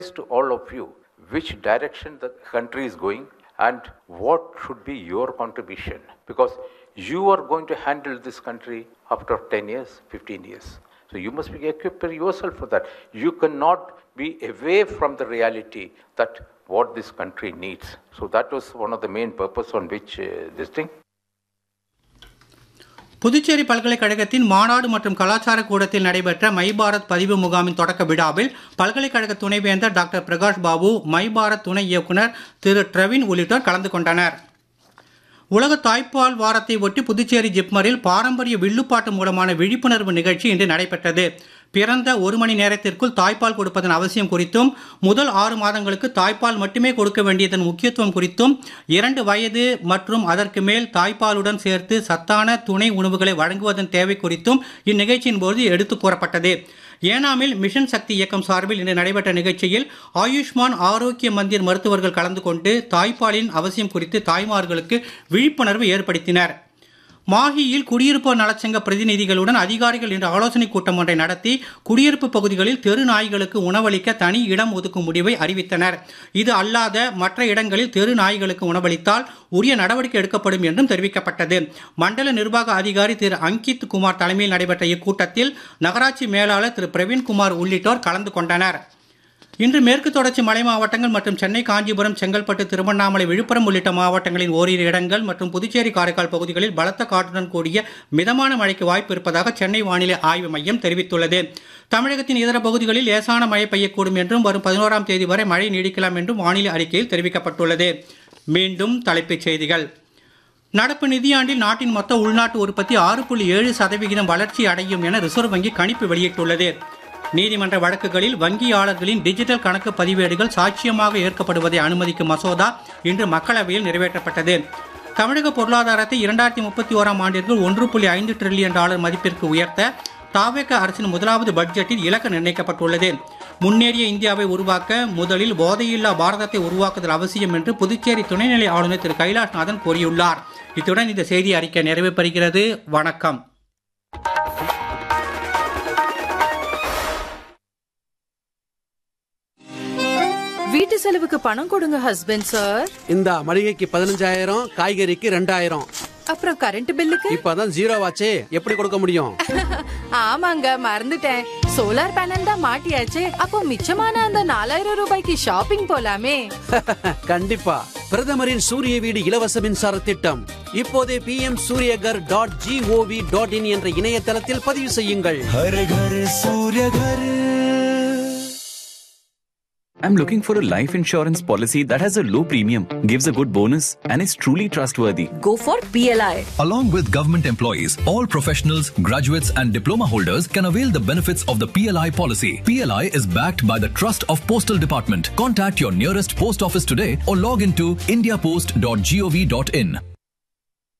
to all of you which direction the country is going and what should be your contribution because you are going to handle this country after 10 years 15 years so you must be equipped yourself for that you cannot be away from the reality that what this country needs so that was one of the main purpose on which uh, this thing Puducherry பல்கலைக்கழகத்தின் மாநாடு மற்றும் கலாச்சார கூடத்தில் நடைபெற்ற my Bharat பதிவு முகாமின் தொடக்க விழாவில் பல்கலைக்கழக துணைவேந்தர் டாக்டர் பிரகாஷ் பாபு மை பாரத் துணை இயக்குனர் திரு ட்ரவின் உள்ளிட்டோர் கலந்து கொண்டனர் உலக தாய்ப்பால் வாரத்தை ஒட்டி புதுச்சேரி ஜிப்மரில் பாரம்பரிய வில்லுப்பாட்டு மூலமான விழிப்புணர்வு நிகழ்ச்சி இன்று நடைபெற்றது பிறந்த ஒரு மணி நேரத்திற்குள் தாய்ப்பால் கொடுப்பதன் அவசியம் குறித்தும் முதல் ஆறு மாதங்களுக்கு தாய்ப்பால் மட்டுமே கொடுக்க வேண்டியதன் முக்கியத்துவம் குறித்தும் இரண்டு வயது மற்றும் அதற்கு மேல் தாய்ப்பாலுடன் சேர்த்து சத்தான துணை உணவுகளை வழங்குவதன் தேவை குறித்தும் இந்நிகழ்ச்சியின் போது எடுத்துக் கூறப்பட்டது ஏனாமில் மிஷன் சக்தி இயக்கம் சார்பில் இன்று நடைபெற்ற நிகழ்ச்சியில் ஆயுஷ்மான் ஆரோக்கிய மந்திர் மருத்துவர்கள் கலந்து கொண்டு தாய்ப்பாலின் அவசியம் குறித்து தாய்மார்களுக்கு விழிப்புணர்வு ஏற்படுத்தினர் மாஹியில் குடியிருப்போர் நலச்சங்க பிரதிநிதிகளுடன் அதிகாரிகள் இன்று ஆலோசனைக் கூட்டம் ஒன்றை நடத்தி குடியிருப்பு பகுதிகளில் தெரு நாய்களுக்கு உணவளிக்க தனி இடம் ஒதுக்கும் முடிவை அறிவித்தனர் இது அல்லாத மற்ற இடங்களில் தெரு நாய்களுக்கு உணவளித்தால் உரிய நடவடிக்கை எடுக்கப்படும் என்றும் தெரிவிக்கப்பட்டது மண்டல நிர்வாக அதிகாரி திரு அங்கித் குமார் தலைமையில் நடைபெற்ற இக்கூட்டத்தில் நகராட்சி மேலாளர் திரு பிரவீன்குமார் உள்ளிட்டோர் கலந்து கொண்டனர் இன்று மேற்கு தொடர்ச்சி மலை மாவட்டங்கள் மற்றும் சென்னை காஞ்சிபுரம் செங்கல்பட்டு திருவண்ணாமலை விழுப்புரம் உள்ளிட்ட மாவட்டங்களின் ஓரிரு இடங்கள் மற்றும் புதுச்சேரி காரைக்கால் பகுதிகளில் பலத்த காற்றுடன் கூடிய மிதமான மழைக்கு வாய்ப்பு இருப்பதாக சென்னை வானிலை ஆய்வு மையம் தெரிவித்துள்ளது தமிழகத்தின் இதர பகுதிகளில் லேசான மழை பெய்யக்கூடும் என்றும் வரும் பதினோராம் தேதி வரை மழை நீடிக்கலாம் என்றும் வானிலை அறிக்கையில் தெரிவிக்கப்பட்டுள்ளது மீண்டும் தலைப்புச் செய்திகள் நடப்பு நிதியாண்டில் நாட்டின் மொத்த உள்நாட்டு உற்பத்தி ஆறு புள்ளி ஏழு சதவிகிதம் வளர்ச்சி அடையும் என ரிசர்வ் வங்கி கணிப்பு வெளியிட்டுள்ளது நீதிமன்ற வழக்குகளில் வங்கியாளர்களின் டிஜிட்டல் கணக்கு பதிவேடுகள் சாட்சியமாக ஏற்கப்படுவதை அனுமதிக்கும் மசோதா இன்று மக்களவையில் நிறைவேற்றப்பட்டது தமிழக பொருளாதாரத்தை இரண்டாயிரத்தி முப்பத்தி ஓராம் ஆண்டிற்குள் ஒன்று புள்ளி ஐந்து டிரில்லியன் டாலர் மதிப்பிற்கு உயர்த்த தாவேக அரசின் முதலாவது பட்ஜெட்டில் இலக்கு நிர்ணயிக்கப்பட்டுள்ளது முன்னேறிய இந்தியாவை உருவாக்க முதலில் போதையில்லா பாரதத்தை உருவாக்குதல் அவசியம் என்று புதுச்சேரி துணைநிலை ஆளுநர் திரு கைலாஷ்நாதன் கூறியுள்ளார் இத்துடன் இந்த செய்தி அறிக்கை நிறைவு பெறுகிறது வணக்கம் வீட்டு செலவுக்கு பணம் கொடுங்க ஹஸ்பண்ட் சார் இந்த மளிகைக்கு பதினஞ்சாயிரம் காய்கறிக்கு ரெண்டாயிரம் அப்புறம் கரண்ட் பில்லுக்கு இப்பதான் ஜீரோ ஆச்சே எப்படி கொடுக்க முடியும் ஆமாங்க மறந்துட்டேன் சோலார் பேனல் தான் மாட்டியாச்சே அப்போ மிச்சமான அந்த நாலாயிரம் ரூபாய்க்கு ஷாப்பிங் போலாமே கண்டிப்பா பிரதமரின் சூரிய வீடு இலவச மின்சார திட்டம் இப்போதே P M Suryaghar dot G O V dot in என்ற இணையதளத்தில் பதிவு செய்யுங்கள் हर घर सूर्य घर I'm looking for a life insurance policy that has a low premium, gives a good bonus, and is truly trustworthy. Go for PLI. Along with government employees, all professionals, graduates, and diploma holders can avail the benefits of the PLI policy. PLI is backed by the Trust of Postal Department. Contact your nearest post office today or log into indiapost.gov.in.